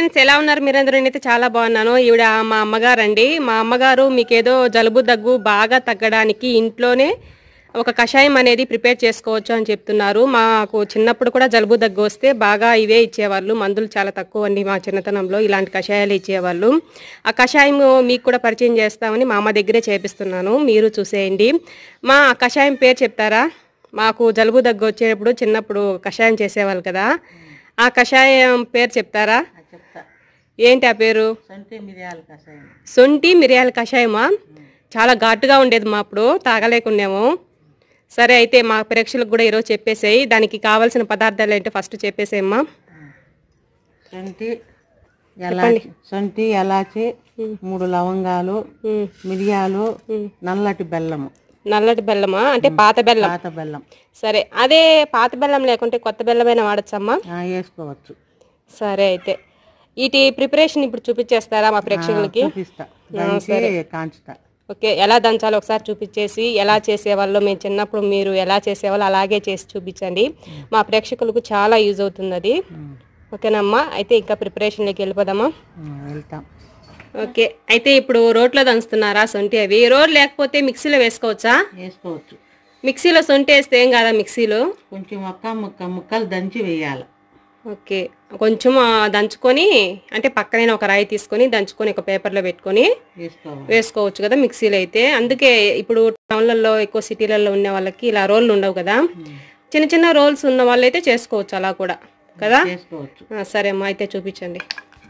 Friends ఎలా ఉన్నారు మీరందరూ నేనైతే చాలా బాగున్నాను ఈవిడ మా అమ్మగారు అండి మా అమ్మగారు మీకేదో జలుబు దగ్గు బాగా తగ్గడానికి ఇంట్లోనే ఒక కషాయం అనేది ప్రిపేర్ చేసుకోవచ్చు అని చెప్తున్నారు మాకు చిన్నప్పుడు కూడా జలుబు దగ్గు వస్తే బాగా ఇవే ఇచ్చేవాళ్ళు మందులు చాలా తక్కువ అండి మా చిన్నతనంలో ఇలాంటి కషాయాలు ఇచ్చేవాళ్ళు ఆ కషాయం మీకు కూడా పరిచయం చేస్తామని మా అమ్మ దగ్గరే చేపిస్తున్నాను మీరు చూసేయండి మా ఆ కషాయం పేరు చెప్తారా మాకు జలుబు దగ్గు వచ్చేటప్పుడు చిన్నప్పుడు కషాయం చేసేవాళ్ళు కదా ఆ కషాయం పేరు చెప్తారా చెప్తా ఏంటి ఆ పేరు సొంటి మిరియాల కషాయం సొంటి మిరియాల కషాయమా చాలా ఘాటుగా ఉండేది మా అప్పుడు తాగలేకున్నాము సరే అయితే మా ప్రేక్షకులకు కూడా ఈరోజు చెప్పేసేయి దానికి కావాల్సిన పదార్థాలు ఏంటో ఫస్ట్ చెప్పేసేయమ్మా సొంటి ఎలాచి సొంటి ఎలాచి మూడు లవంగాలు ఉమ్, మిరియాలు నల్లటి బెల్లము నల్లటి బెల్లమా అంటే పాత బెల్లం పాత బెల్లం సరే అదే పాత బెల్లం లేకుంటే కొత్త బెల్లమైనా వాడచ్చమ్మా ఆ, వేసుకోవచ్చు సరే అయితే వీటి ప్రిపరేషన్ ఇప్పుడు చూపించేస్తారా మా ప్రేక్షకులకి చూపిస్తా దంచి కాంచుతా ఓకే ఎలా దంచాలో ఒకసారి చూపించేసి ఎలా చేసేవాళ్ళో మేము చిన్నప్పుడు మీరు ఎలా చేసేవాళ్ళో అలాగే చేసి చూపించండి మా ప్రేక్షకులకు చాలా యూజ్ అవుతుంది అది ఓకేనమ్మా అయితే ఇంకా ప్రిపరేషన్లోకి వెళ్ళిపోదామా ఆ, వెళ్తాం ఓకే అయితే ఇప్పుడు రోట్లో దంచుతున్నారా సొంటి అవి రోడ్ లేకపోతే మిక్సీలో వేసుకోవచ్చా వేసుకోవచ్చు మిక్సీలో సొంటి వేస్తే ఏం కాదా మిక్సీలో కొంచెం ఒక్క ముక్క ముక్కలు దంచి వేయాలి ఓకే కొంచెం ఆ, దంచుకొని అంటే పక్కనే ఒక రాయి తీసుకొని దంచుకొని ఒక పేపర్లో పెట్టుకొని వేసుకోవాలి వేసుకోవచ్చు కదా మిక్సీలో అయితే అందుకే ఇప్పుడు టౌన్లలో ఎక్కువ సిటీలలో ఉన్న వాళ్ళకి ఇలా రోళ్ళు ఉండవు కదా చిన్న చిన్న రోల్స్ ఉన్న వాళ్ళు అయితే చేసుకోవచ్చు అలా కూడా కదా చేసుకోవచ్చు ఆ, సరే అమ్మా అయితే చూపించండి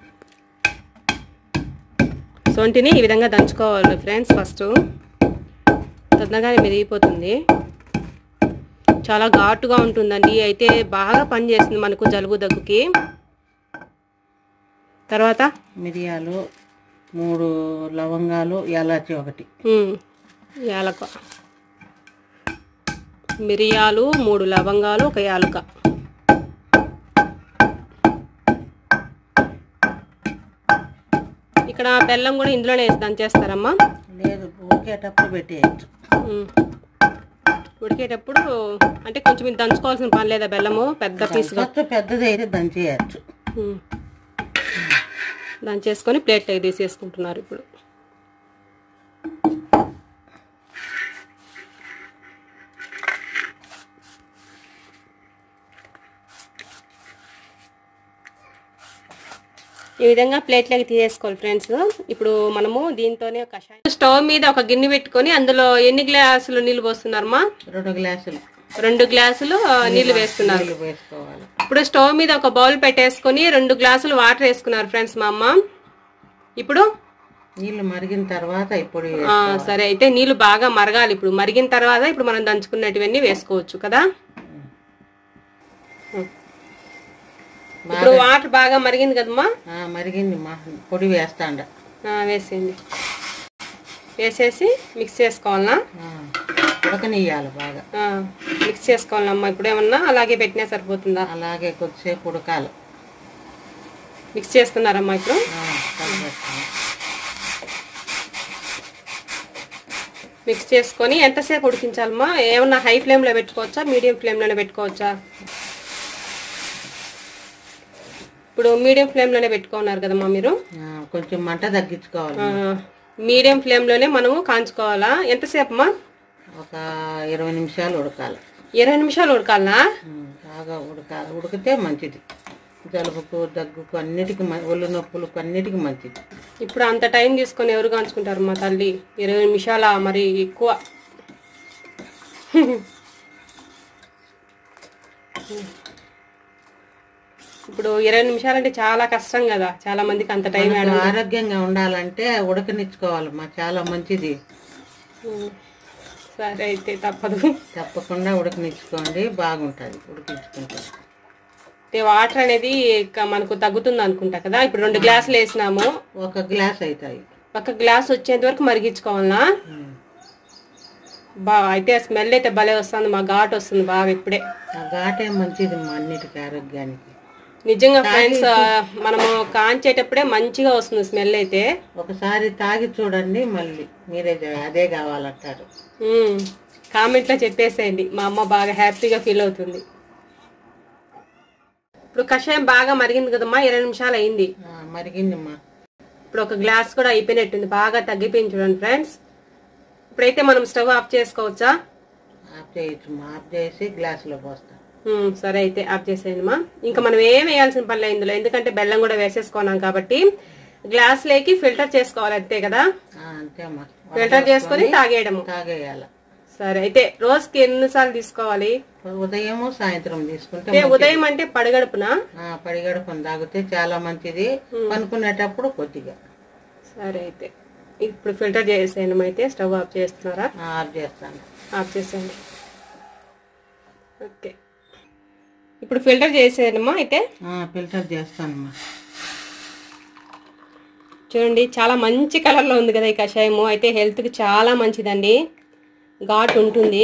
సొంటిని ఈ విధంగా దంచుకోవాలి ఫ్రెండ్స్ ఫస్ట్ తొందరగానే మెదిగిపోతుంది చాలా ఘాటుగా ఉంటుందండి అయితే బాగా పనిచేస్తుంది మనకు జలుబు దగ్గుకి తర్వాత మిరియాలు మూడు లవంగాలు ఎలాచి ఒకటి ఉమ్, యాలక మిరియాలు మూడు లవంగాలు ఒక యాలుక ఇక్కడ బెల్లం కూడా ఇందులోనే వేసి దంచేస్తారమ్మా లేదు ఉడికేటప్పుడు పెట్టేయచ్చు ఉమ్. ఉడికేటప్పుడు అంటే కొంచెం ఇది దంచుకోవాల్సిన పని లేదా బెల్లము పెద్ద పీస్గా ఫస్ట్ పెద్దది అయితే దంచేయచ్చు ఉమ్. దంచేసుకొని ప్లేట్లోకి తీసేసుకుంటున్నారు ఇప్పుడు ఈ విధంగా ప్లేట్లోకి తీసేసుకోవాలి ఫ్రెండ్స్ ఇప్పుడు మనము దీంతోనే కషాయం స్టవ్ మీద ఒక గిన్నె పెట్టుకొని అందులో ఎన్ని గ్లాసులు నీళ్ళు పోస్తున్నారమ్మా రెండు గ్లాసులు రెండు గ్లాసులు ఆ, నీళ్లు వేస్తున్నారు నీళ్ళు వేసుకోవాలి ఇప్పుడు స్టవ్ మీద ఒక బౌల్ పెట్టేసుకొని రెండు గ్లాసులు వాటర్ వేసుకున్నారు ఫ్రెండ్స్ మా అమ్మ ఇప్పుడు నీళ్ళు మరిగిన తర్వాత ఇప్పుడు ఆ, సరే అయితే నీళ్లు బాగా మరగాలి ఇప్పుడు మరిగిన తర్వాత ఇప్పుడు మనం దంచుకున్నటువన్నీ వేసుకోవచ్చు కదా ఇప్పుడు వాటర్ బాగా మరిగింది కదమ్మా ఆ, మరిగింది మా పొడి వేస్తాండ ఆ, వేసేయండి వేసేసి మిక్స్ చేసుకోవాలనా ఆ, ఉడకనియ్యాలి బాగా ఆ, మిక్స్ చేసుకోవాలమ్మా ఇప్పుడు ఏమన్నా అలాగే పెట్టినా సరిపోతుందా అలాగే కొద్దిసేపు ఉడకాలి మిక్స్ చేస్తున్నారమ్మా ఇప్పుడు ఆ, కలిపేస్తాను. మిక్స్ చేసుకొని ఎంతసేపు ఉడికించాలమ్మా ఏమన్నా హై ఫ్లేమ్లో పెట్టుకోవచ్చా మీడియం ఫ్లేమ్లోనే పెట్టుకోవచ్చా ఇప్పుడు మీడియం ఫ్లేమ్లోనే పెట్టుకున్నారు కదమ్మా మీరు ఆ, కొంచెం మంట తగ్గించుకోవాలి ఆ, మీడియం ఫ్లేమ్లోనే మనము కాంచుకోవాలా ఎంతసేపు అమ్మా ఒక ఇరవై నిమిషాలు ఉడకాలి ఇరవై నిమిషాలు ఉడకాలనా ఉమ్, బాగా ఉడకాలి ఉడికితే మంచిది జలుబుకు దగ్గుకు అన్నిటికీ మ- ఒళ్ళు నొప్పులకు అన్నిటికీ మంచిది ఇప్పుడు అంత టైం తీసుకొని ఎవరు కాంచుకుంటారు మా తల్లి ఇరవై నిమిషాల మరి ఎక్కువ ఇప్పుడు ఇరవై నిమిషాలంటే చాలా కష్టం కదా చాలా మందికి అంత టైం యాడ్ మనకు ఆరోగ్యంగా ఉండాలంటే ఉడకనిచ్చుకోవాలి మా చాలా మంచిది సరే అయితే తప్పదు తప్పకుండా ఉడకనిచ్చుకోండి బాగుంటుంది ఉడికించుకుంటే అంటే వాటర్ అనేది ఇక మనకు తగ్గుతుంది అనుకుంటా కదా ఇప్పుడు రెండు గ్లాసులు వేసినాము ఒక గ్లాస్ అవుతాయి ఒక గ్లాస్ వచ్చేంత వరకు మరిగించుకోవాలనా ఉమ్. బా అయితే స్మెల్ అయితే భలే వస్తుంది మా ఘాట్ వస్తుంది బాగా ఇప్పుడే ఆ ఘాటే మంచిది మా అన్నిటికీ ఆరోగ్యానికి నిజంగా ఫ్రెండ్స్ మనము కాంచేటప్పుడే మంచిగా వస్తుంది స్మెల్ అయితే ఒకసారి తాగి చూడండి మళ్ళీ మీరే చె- అదే కావాలంటారు మ్మ్. కామెంట్లో చెప్పేసేయండి మా అమ్మ బాగా హ్యాపీగా ఫీల్ అవుతుంది ఇప్పుడు కషాయం బాగా మరిగింది కదమ్మా ఇరవై నిమిషాలు అయింది ఆ, మరిగిందమ్మా ఇప్పుడు ఒక గ్లాస్ కూడా అయిపోయినట్టుంది బాగా తగ్గిపోయింది చూడండి ఫ్రెండ్స్ ఇప్పుడైతే మనం స్టవ్ ఆఫ్ చేసుకోవచ్చా ఆఫ్ చేయొచ్చు ఆఫ్ చేసి గ్లాసులో పోస్తా ఉమ్, సరే అయితే ఆఫ్ చేసేయండిమా ఇంకా మనం ఏం వేయాల్సిన పని లేదు ఇందులో ఎందుకంటే బెల్లం కూడా వేసేసుకున్నాం కాబట్టి గ్లాస్ లేకి ఫిల్టర్ చేసుకోవాలి అంతే కదా ఆ, అంతే అమ్మా ఫిల్టర్ చేసుకొని తాగేయడము తాగేయాల సరే అయితే రోజుకి ఎన్నిసార్లు తీసుకోవాలి ఉదయము సాయంత్రం తీసుకుంటే అంటే ఉదయం అంటే పడగడుపున ఆ, పడిగడుపుని తాగితే చాలా మంచిది పనుకునేటప్పుడు కొద్దిగా సరే అయితే ఇప్పుడు ఫిల్టర్ చేసేయండి అయితే స్టవ్ ఆఫ్ చేస్తున్నారా ఆ, ఆఫ్ చేస్తాను ఆఫ్ చేసేయండి ఓకే ఇప్పుడు ఫిల్టర్ చేసేయడమా అయితే ఆ, ఫిల్టర్ చేస్తానమ్మా చూడండి చాలా మంచి కలర్లో ఉంది కదా ఈ కషాయము అయితే హెల్త్కి చాలా మంచిదండి ఘాట్ ఉంటుంది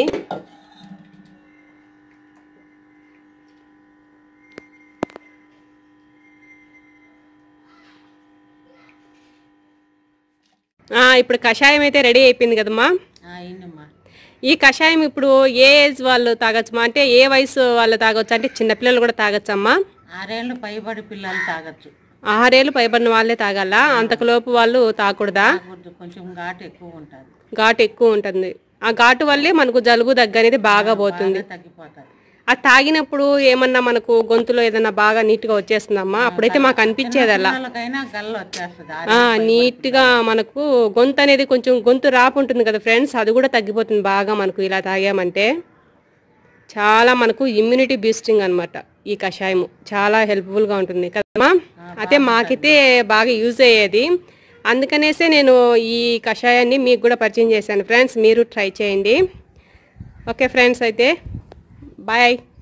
ఆ, ఇప్పుడు కషాయం అయితే రెడీ అయిపోయింది కదమ్మా ఆ, అయిందమ్మా ఈ కషాయం ఇప్పుడు ఏ ఏజ్ వాళ్ళు తాగొచ్చమ్మా అంటే ఏ వయసు వాళ్ళు తాగొచ్చు అంటే చిన్నపిల్లలు కూడా తాగొచ్చమ్మా ఆరేళ్ళు పైబడి పిల్లలు తాగొచ్చు ఆరేళ్ళు పైబడిన వాళ్ళే తాగాల అంతకులోపు వాళ్ళు తాగకూడదా తాగకూడదు కొంచెం ఘాటు ఎక్కువ ఉంటుంది ఘాటు ఎక్కువ ఉంటుంది ఆ ఘాటు వల్లే మనకు జలుబు దగ్గు అనేది బాగా పోతుంది తగ్గిపోతుంది అది తాగినప్పుడు ఏమన్నా మనకు గొంతులో ఏదన్నా బాగా నీట్ గా వచ్చేస్తుందమ్మా అప్పుడైతే మాకు అనిపించేది అలా పిల్లలకైనా గల్లు వచ్చేస్తుంది ఆ, నీట్ గా మనకు గొంతు అనేది కొంచెం గొంతు రాపు ఉంటుంది కదా ఫ్రెండ్స్ అది కూడా తగ్గిపోతుంది బాగా మనకు ఇలా తాగామంటే చాలా మనకు ఇమ్యూనిటీ బూస్టింగ్ అన్నమాట ఈ కషాయము చాలా helpful గా ఉంటుంది కదమ్మా అయితే మాకైతే బాగా యూజ్ అయ్యేది అందుకనేసే నేను ఈ కషాయాన్ని మీకు కూడా పరిచయం చేశాను ఫ్రెండ్స్ మీరు ట్రై చేయండి ఓకే ఫ్రెండ్స్ అయితే బాయ్